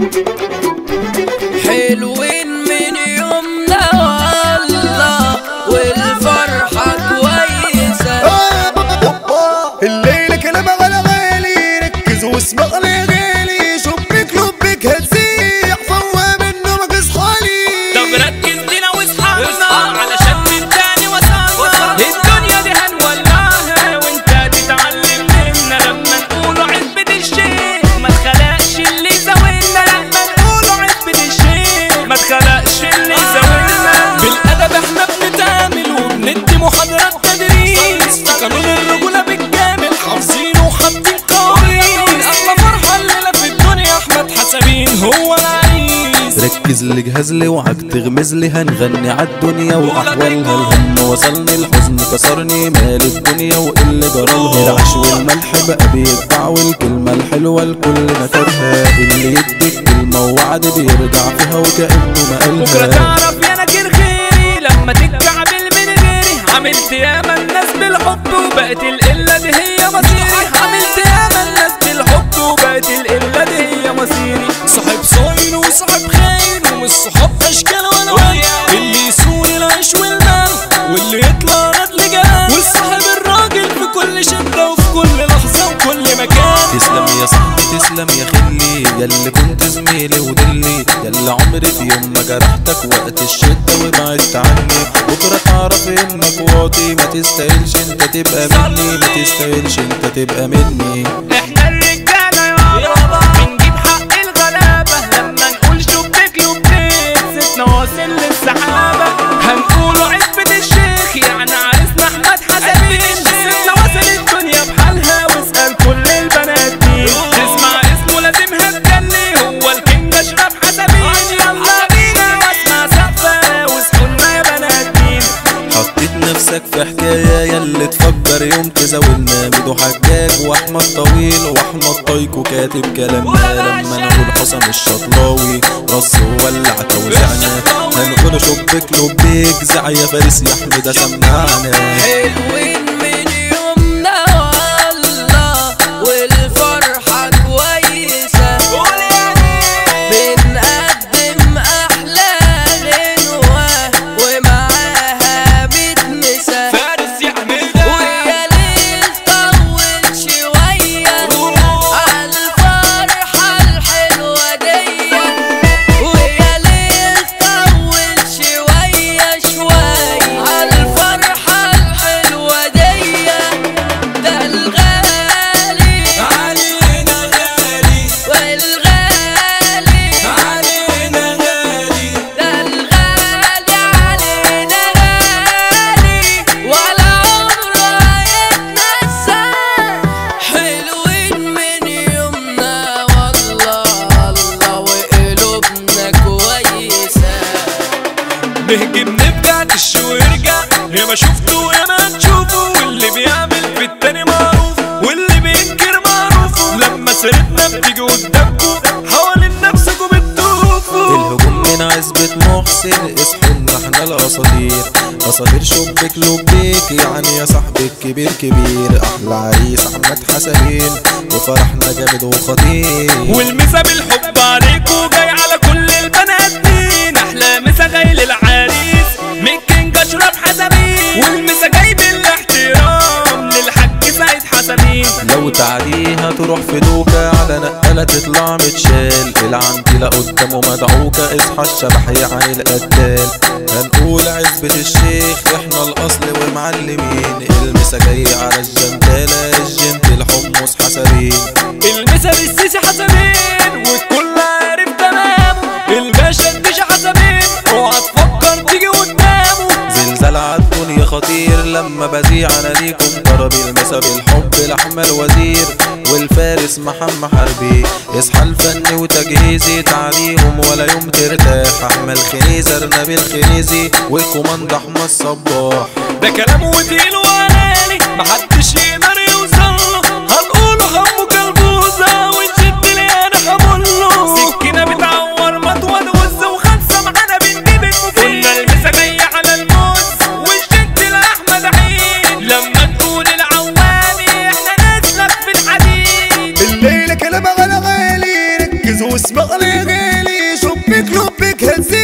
حلوين من يومنا والله والفرحة كويسة الليلة كلام على غالي ركز واسمع لي غالي شبك لبك هتسيح فوق منه ما تصحالي طب ركز لينا واصحابنا علشان من تاني وصلنا الدنيا دي هنولعها وانت تتعلم منا لما نقولوا عزبة الشيخ ما تخلقش اللي يزاولنا لما نقولوا عزبة الشيخ ما تخلقش اللي يزاولنا بالادب احنا بنتعامل وبندي محاضرات تدريس في قانون الرجولة بالكامل حافظينه وحاطين قوانين احلى فرحة الليلة في الدنيا احمد حسابين هو العريس ركز لي جهز لي وعك تغمز لي هنغني عالدنيا واحوالها الهم وصلني الحزن كسرني مال الدنيا واللي جرالها العش والملح بقى بيدفع والكلمة الحلوة الكل نكرها اللي يديك كلمة ووعد بيرجع فيها وكأنه ما بكرة قالها تعرف يا نكر خيري لما تتكعبل من غيري عملت ياما الناس بالحب وبقت القلة دي هي مصيري عملت ياما الناس بالحب وبقت القلة دي هي مصيري صاحب صاين وصاحب خاين ومش صحاب اشكال والوان اللي يسوق العيش والمال واللي يطلع رجل جان والصاحب الراجل في كل شدة وفي كل لحظة وكل مكان تسلم يا صاحبي تسلم يا خلي ياللي كنت زميلي ودلي ياللي عمري في يوم ما جرحتك وقت الشدة وبعدت عني بكرة تعرف انك واطي ما تستاهلش انت تبقى مني ما تستاهلش انت تبقى مني احنا الرجالة يابا بنجيب حق الغلابة لما نقول شبك لبيك ستنا واصل للسحابة هنقولوا عزبة الشيخ يعني عرسنا احمد حسنين ستنا واصل الدنيا بحالها واسأل كل البنات مين تسمع اسمه لازم هتجني هو الكينج اشرف حسنين يلا بينا واسمع سقفة واصحولنا يا بنات مين حطيت نفسك في حكاية ياللي تفكر يوم تزاولنا ميدو حجاج واحمد طويل واحمد طايكو كاتب كلامنا لما نقول حسن الشطلاوي رص وولع توزعنا هنقول شبك لبيك زع يا فارس يا احمد سمعنا حلوين من يومنا والله والفرحة كويسة بنقدم أحلى غنوة ومعاها بتمسة فارس يا حميدة ويا ليل طول شوية عالفرحة الحلوة دي ويا ليل طول شوية شوية عالفرحة الحلوة دي ده الغالي علينا غالي والغالي علينا غالي ده الغالي علينا غالي ولا عمره هيتنسى حلوين من يومنا والله الله وقلوبنا كويسة نهجم نبقى تش ويرجع يا ما شفته يا ما تشوفه واللي بيعمل في التاني معروف واللي بينكر معروفه لما سيرتنا بتيجي قدامكم حوالين نفسكم بتطوفوا الهجوم من عزبة محسن اصحوا احنا الاساطير اساطير شبك لبيك يعني يا صاحبي الكبير كبير احلى عريس احمد حسنين وفرحنا جامد وخطير والمسا بالحب عليكوا جاي على كل البنات مين احلى مسا جاي للعريس من كينج اشرف حسنين والمسا جاي بالاحترام للحاج سعيد حسنين لو تعديها تروح في دوكة على نقلة تطلع متشال العنتلة قدامه مدعوكة اصحى الشبح يعني القتال هنقول عزبة الشيخ احنا الاصل ومعلمين المسا جاي على الجنتالة الجنت الحمص حسبين المسا بالسيسي حسنين والكل عارف تمامه الباشا الديشا حسنين اوعى تفكر تيجي قدامه زلزال عالدنيا خطير لما بذيع انا ليكم ضرب المسا بالحب الاحمر وزير والفارس محمد حربي اصحى الفن وتجهيزي تعليهم ولا يوم ترتاح احمد خنيزه ارنبي الخنيزي والكوماند احمد صباح ده كلامه وتقيل وعلالي محدش يقدر يوصل له هنقوله همه كالبوزة ونشد لي انا حمله سكينة بتعور مطول وز وخمسة معانا بنجيب المفيد قلنا المسا جاية على الموز والشد لأحمد عيد لما نقول العوامي احنا نسلك في الحديد الليلة كلام على غالي ركز واسمع لي يا غالي شبك لبك هتزيح